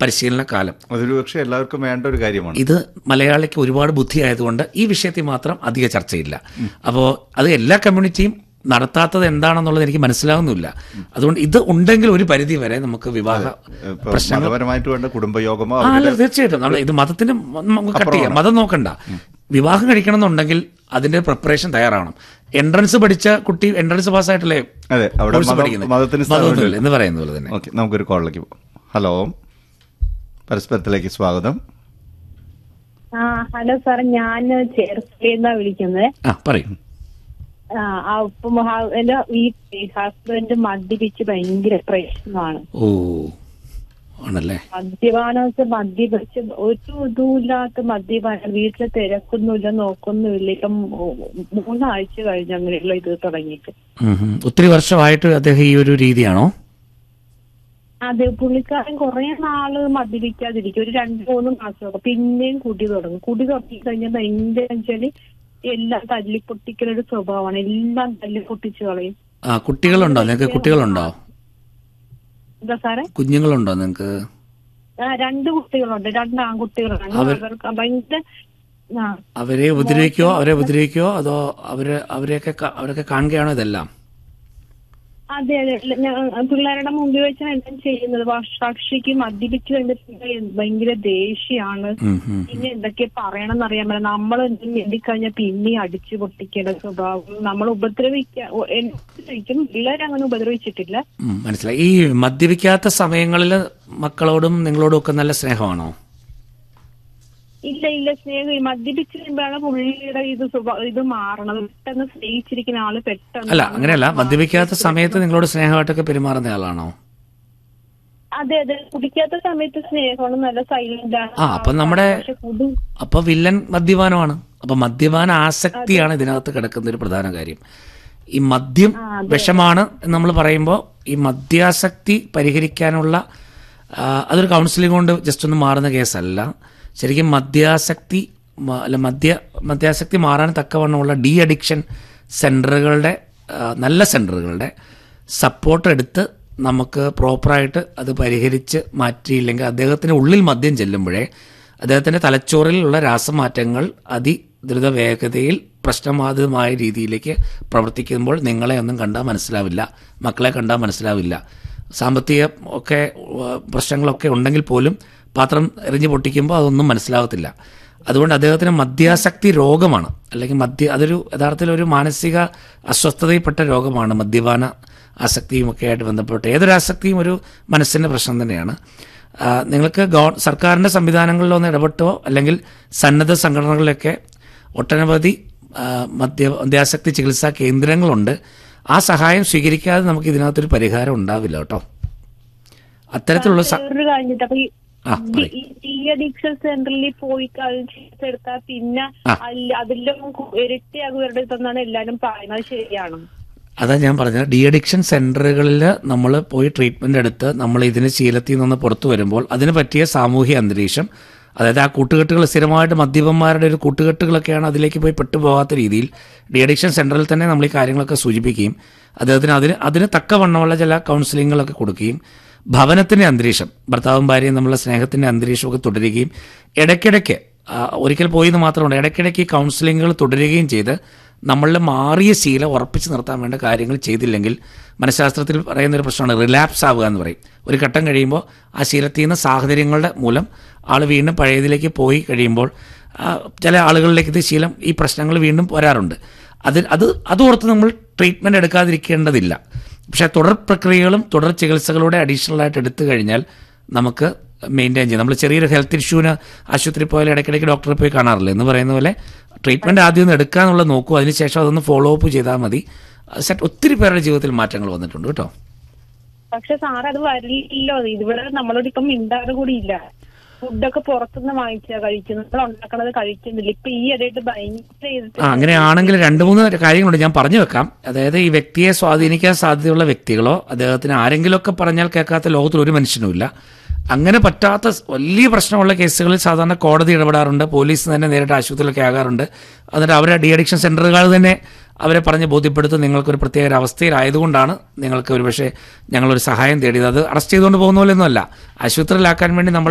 പരിശീലന കാലം അതൊരു പക്ഷേ എല്ലാവർക്കും വേണ്ട ഒരു കാര്യമാണ് ഇത് മലയാളിക്ക് ഒരുപാട് ബുദ്ധി ആയതുകൊണ്ട് ഈ വിഷയത്തിൽ മാത്രം അധിക ചർച്ചയില്ല അപ്പോൾ അത് എല്ലാ കമ്മ്യൂണിറ്റിയും നടത്താത്തത് എന്താണെന്നുള്ളത് എനിക്ക് മനസ്സിലാവുന്നില്ല അതുകൊണ്ട് ഇത് ഉണ്ടെങ്കിൽ ഒരു പരിധി വരെ നമുക്ക് വിവാഹ ഇപ്പൊ മതപരമായിട്ട് വേണ്ട കുടുംബയോഗമോ ആ അല്ല തീർച്ചയായിട്ടും നമ്മൾ ഇത് മതത്തിന് നമുക്ക് കട്ട് ചെയ്യാം മതം നോക്കണ്ട വിവാഹം കഴിക്കണം എന്നുണ്ടെങ്കിൽ അതിന്റെ പ്രിപ്പറേഷൻ തയ്യാറാവണം എൻട്രൻസ് പഠിച്ച കുട്ടി എൻട്രൻസ് പാസ്സായിട്ടല്ലേ അതെ അവിടെ കോഴ്സ് മതം- പഠിക്കുന്നത് മതത്തിന് മതമൊന്നുമില്ല എന്ന് പറയുന്ന പോലെ തന്നെ ഓക്കെ നമുക്കൊരു കോളിലേക്ക് പോകാം ഹലോ പരസ്പരത്തിലേക്ക് സ്വാഗതം ആ ഹലോ സാർ ഞാൻ ചേർത്തലന്നാ വിളിക്കുന്നത് ആ പറയും ആ ആ, ഇപ്പം ഹ- എന്റെ ഈ ഹസ്ബൻഡ് മദ്യപിച്ച് ഭയങ്കര പ്രശ്നമാണ് ഓ ആണല്ലേ മദ്യപാനം വെച്ചാൽ മദ്യപിച്ച് ഒരു ഇതുമില്ലാത്ത മദ്യപാനം വീട്ടിൽ തിരക്കൊന്നുമില്ല നോക്കൊന്നുമില്ല ഇപ്പം മൂ- മൂന്നാഴ്ച കഴിഞ്ഞ് അങ്ങനെയുള്ള ഇത് തുടങ്ങിയിട്ട് ഉം ഉം. ഒത്തിരി വർഷമായിട്ട് അദ്ദേഹം ഈ ഒരു രീതിയാണോ അതെ പുള്ളിക്കാരൻ കുറെ നാള് മദ്യപിക്കാതിരിക്കും ഒരു രണ്ട് മൂന്ന് മാസമൊക്കെ പിന്നെയും കുടി തുടങ്ങും കുടി തുടങ്ങി കഴിഞ്ഞാൽ ഭയങ്കര വെച്ചാല് എല്ലാം തല്ലി പൊട്ടിക്കലൊരു സ്വഭാവമാണ് എല്ലാം തല്ലി പൊട്ടിച്ചു കളയും ആ കുട്ടികളുണ്ടോ നിങ്ങൾക്ക് കുട്ടികളുണ്ടോ എന്താ സാറേ കുഞ്ഞുങ്ങളുണ്ടോ നിങ്ങൾക്ക് ആ രണ്ട് കുട്ടികളുണ്ട് രണ്ട് ആൺകുട്ടികളാണ് അവർക്ക് ഭയങ്കര ആ അവരെ ഉപദ്രവിക്കോ അവരെ ഉപദ്രവിക്കോ അതോ അവര് അവരെയൊക്കെ ക- അവരൊക്കെ കാണുകയാണോ ഇതെല്ലാം അതെ അതെ ഇല്ല, ഞാൻ പിള്ളേരുടെ മുമ്പിൽ വെച്ചാണ് എല്ലാം ചെയ്യുന്നത് പക്ഷ- പക്ഷിക്ക് മദ്യപിച്ച് കഴിഞ്ഞിട്ട് ഭയങ്കര ദേഷ്യാണ് ഉം ഉം. പിന്നെ എന്തൊക്കെ പറയണമെന്ന് അറിയാൻ പറ്റില്ല നമ്മൾ എന്തെങ്കിലും എഴുതിക്കഴിഞ്ഞാൽ പിന്നെ അടിച്ചു പൊട്ടിക്കേണ്ട സ്വഭാവം നമ്മൾ ഉപദ്രവിക്കാൻ ശരിക്കും പിള്ളേരെ അങ്ങനെ ഉപദ്രവിച്ചിട്ടില്ല ഉം, മനസ്സിലായി ഈ മദ്യപിക്കാത്ത സമയങ്ങളിൽ മക്കളോടും നിങ്ങളോടും ഒക്കെ നല്ല സ്നേഹമാണോ ഇല്ല ഇല്ല സ്നേഹം ഈ മദ്യപിച്ച് കഴിയുമ്പോഴാണ് പുള്ളിയുടെ ഇത് സ്വഭാവം ഇത് മാറണത് പെട്ടെന്ന് സ്നേഹിച്ചിരിക്കുന്ന ആള് പെട്ടെന്ന് അല്ല അങ്ങനെയല്ല മദ്യപിക്കാത്ത സമയത്ത് നിങ്ങളോട് സ്നേഹമായിട്ടൊക്കെ പെരുമാറുന്ന ആളാണോ അതെ അതെ കുടിക്കാത്ത സമയത്ത് സ്നേഹമാണ് നല്ല സൈലന്റ് ആണ് ആ അപ്പൊ നമ്മുടെ പക്ഷെ കുടി അപ്പൊ വില്ലൻ മദ്യപാനമാണ് അപ്പൊ മദ്യപാന ആസക്തിയാണ് ഇതിനകത്ത് കിടക്കുന്ന ഒരു പ്രധാന കാര്യം ഈ മദ്യം വിഷമാണ് എന്ന് നമ്മൾ പറയുമ്പോൾ ഈ മദ്യാസക്തി പരിഹരിക്കാനുള്ള ആ, അതൊരു കൗൺസിലിംഗ് കൊണ്ട് ജസ്റ്റ് ഒന്ന് മാറുന്ന കേസല്ല ശരിക്കും മദ്യാസക്തി മ- അല്ല മദ്യ മദ്യാസക്തി മാറാൻ തക്കവണ്ണമുള്ള ഡി അഡിക്ഷൻ സെന്ററുകളുടെ ആ, നല്ല സെന്ററുകളുടെ സപ്പോർട്ട് എടുത്ത് നമുക്ക് പ്രോപ്പറായിട്ട് അത് പരിഹരിച്ച് മാറ്റിയില്ലെങ്കിൽ അദ്ദേഹത്തിന് ഉള്ളിൽ മദ്യം ചെല്ലുമ്പോഴേ അദ്ദേഹത്തിന്റെ തലച്ചോറിലുള്ള രാസമാറ്റങ്ങൾ അതിദ്രുത വേഗതയിൽ പ്രശ്നബാധിതമായ രീതിയിലേക്ക് പ്രവർത്തിക്കുമ്പോൾ നിങ്ങളെ ഒന്നും കണ്ടാൽ മനസ്സിലാവില്ല മക്കളെ കണ്ടാൽ മനസ്സിലാവില്ല സാമ്പത്തിക ഒക്കെ ഏഹ്, പ്രശ്നങ്ങളൊക്കെ ഉണ്ടെങ്കിൽ പോലും പാത്രം എറിഞ്ഞു പൊട്ടിക്കുമ്പോൾ അതൊന്നും മനസ്സിലാവത്തില്ല അതുകൊണ്ട് അദ്ദേഹത്തിന് മദ്യാസക്തി രോഗമാണ് അല്ലെങ്കിൽ മദ്യ അതൊരു യഥാർത്ഥത്തിൽ ഒരു മാനസിക അസ്വസ്ഥതയിൽപ്പെട്ട രോഗമാണ് മദ്യപാന ആസക്തിയും ഒക്കെ ആയിട്ട് ബന്ധപ്പെട്ട് ഏതൊരു ആസക്തിയും ഒരു മനസ്സിന്റെ പ്രശ്നം തന്നെയാണ് ആ, നിങ്ങൾക്ക് ഗവ സർക്കാരിന്റെ സംവിധാനങ്ങളിലൊന്ന് ഇടപെട്ടോ അല്ലെങ്കിൽ സന്നദ്ധ സംഘടനകളിലൊക്കെ ഒട്ടനവധി ആ, മദ്യ മദ്യാസക്തി ചികിത്സാ കേന്ദ്രങ്ങളുണ്ട് ആ സഹായം സ്വീകരിക്കാതെ നമുക്ക് ഇതിനകത്തൊരു പരിഹാരം ഉണ്ടാവില്ല കേട്ടോ അത്തരത്തിലുള്ള സ- വേറൊരു കഴിഞ്ഞിട്ട് അപ്പൊ ഈ ആ, പറയ്. ഡി അഡിക്ഷൻ സെന്ററിൽ പോയി ചികിത്സെടുത്താൽ പിന്നെ ആ. അല്ല- അതിലും കു- ഇരട്ടിയാകും ഇവരുടെ ഇതെന്നാണ് എല്ലാരും പറയുന്നത് അത് ശരിയാണ് അതാ ഞാൻ പറഞ്ഞത് ഡി അഡിക്ഷൻ സെന്ററുകളിൽ നമ്മൾ പോയി ട്രീറ്റ്മെന്റ് എടുത്ത് നമ്മൾ ഇതിന് ശീലത്തിൽ നിന്ന് പുറത്തു വരുമ്പോൾ അതിന് പറ്റിയ സാമൂഹ്യ അന്തരീക്ഷം അതായത് ആ കൂട്ടുകെട്ടുകൾ സ്ഥിരമായിട്ട് മദ്യപന്മാരുടെ ഒരു കൂട്ടുകെട്ടുകളൊക്കെയാണ് അതിലേക്ക് പോയി പെട്ടുപോകാത്ത രീതിയിൽ ഡി അഡിക്ഷൻ സെന്ററിൽ തന്നെ നമ്മൾ ഈ കാര്യങ്ങളൊക്കെ സൂചിപ്പിക്കുകയും അദ്ദേഹത്തിന് അതിന് അതിന് തക്കവണ്ണമുള്ള ചില കൗൺസിലിങ്ങുകളൊക്കെ കൊടുക്കുകയും ഭവനത്തിന്റെ അന്തരീക്ഷം ഭർത്താവും ഭാര്യയും തമ്മിലുള്ള സ്നേഹത്തിന്റെ അന്തരീക്ഷമൊക്കെ തുടരുകയും ഇടയ്ക്കിടയ്ക്ക് ആ, ഒരിക്കൽ പോയി എന്ന് മാത്രമല്ല ഇടയ്ക്കിടയ്ക്ക് ഈ കൗൺസിലിങ്ങുകൾ തുടരുകയും ചെയ്ത് നമ്മളിൽ മാറിയ ശീലം ഉറപ്പിച്ചു നിർത്താൻ വേണ്ട കാര്യങ്ങൾ ചെയ്തില്ലെങ്കിൽ മനഃശാസ്ത്രത്തിൽ പറയുന്ന ഒരു പ്രശ്നമാണ് റിലാപ്സ് ആവുക എന്ന് പറയും ഒരു ഘട്ടം കഴിയുമ്പോൾ ആ ശീലത്തിൽ നിന്ന് സാഹചര്യങ്ങളുടെ മൂലം ആൾ വീണ്ടും പഴയതിലേക്ക് പോയി കഴിയുമ്പോൾ ആ, ചില ആളുകളിലേക്ക് ഇത് ശീലം ഈ പ്രശ്നങ്ങൾ വീണ്ടും വരാറുണ്ട് അത് അത് അതോർത്ത് നമ്മൾ ട്രീറ്റ്മെൻറ്റ് എടുക്കാതിരിക്കേണ്ടതില്ല പക്ഷേ തുടർ പ്രക്രിയകളും തുടർ ചികിത്സകളുടെ അഡീഷണൽ ആയിട്ട് എടുത്തു കഴിഞ്ഞാൽ നമുക്ക് മെയിൻറ്റെയിൻ ചെയ്യാം നമ്മൾ ചെറിയൊരു ഹെൽത്ത് ഇഷ്യൂവിന് ആശുപത്രി പോയാൽ ഇടയ്ക്കിടയ്ക്ക് ഡോക്ടറെ പോയി കാണാറില്ല എന്ന് പറയുന്ന പോലെ ട്രീറ്റ്മെൻറ്റ് ആദ്യം ഒന്ന് എടുക്കാന്നുള്ള നോക്കൂ അതിനുശേഷം അതൊന്ന് ഫോളോ അപ്പ് ചെയ്താൽ മതി സെറ്റ് ഒത്തിരി പേരുടെ ജീവിതത്തിൽ മാറ്റങ്ങൾ വന്നിട്ടുണ്ട് കേട്ടോ പക്ഷെ സാർ അത് വരില്ലല്ലോ ഇവിടെ നമ്മളോട് ഇപ്പം മിണ്ടാറ് കൂടി ഇല്ല ഫുഡൊക്കെ പുറത്തുനിന്ന് വാങ്ങിച്ചാ കഴിക്കുന്നത് നമ്മൾ ഉണ്ടാക്കണത് കഴിക്കുന്നില്ല ഇപ്പൊ ഈ ഇടയിട്ട് ഭയങ്കര ഇത് ആ അങ്ങനെയാണെങ്കിൽ രണ്ട് മൂന്ന് കാര്യങ്ങളുണ്ട് ഞാൻ പറഞ്ഞു വെക്കാം അതായത് ഈ വ്യക്തിയെ സ്വാധീനിക്കാൻ സാധ്യതയുള്ള വ്യക്തികളോ അദ്ദേഹത്തിന് ആരെങ്കിലുമൊക്കെ പറഞ്ഞാൽ കേൾക്കാത്ത ലോകത്തിൽ ഒരു മനുഷ്യനുമില്ല അങ്ങനെ പറ്റാത്ത സ് വലിയ പ്രശ്നമുള്ള കേസുകളിൽ സാധാരണ കോടതി ഇടപെടാറുണ്ട് പോലീസ് തന്നെ നേരിട്ട് ആശുപത്രിയിലൊക്കെ ആകാറുണ്ട് എന്നിട്ട് അവരെ ഡി അഡിക്ഷൻ സെന്ററുകൾ തന്നെ അവരെ പറഞ്ഞ് ബോധ്യപ്പെടുത്തും നിങ്ങൾക്കൊരു പ്രത്യേക ഒരു അവസ്ഥയിലായതുകൊണ്ടാണ് നിങ്ങൾക്ക് ഒരുപക്ഷെ ഞങ്ങളൊരു സഹായം തേടിയത് അത് അറസ്റ്റ് ചെയ്തുകൊണ്ട് പോകുന്ന പോലെയൊന്നുമല്ല ആശുപത്രിയിലാക്കാൻ വേണ്ടി നമ്മൾ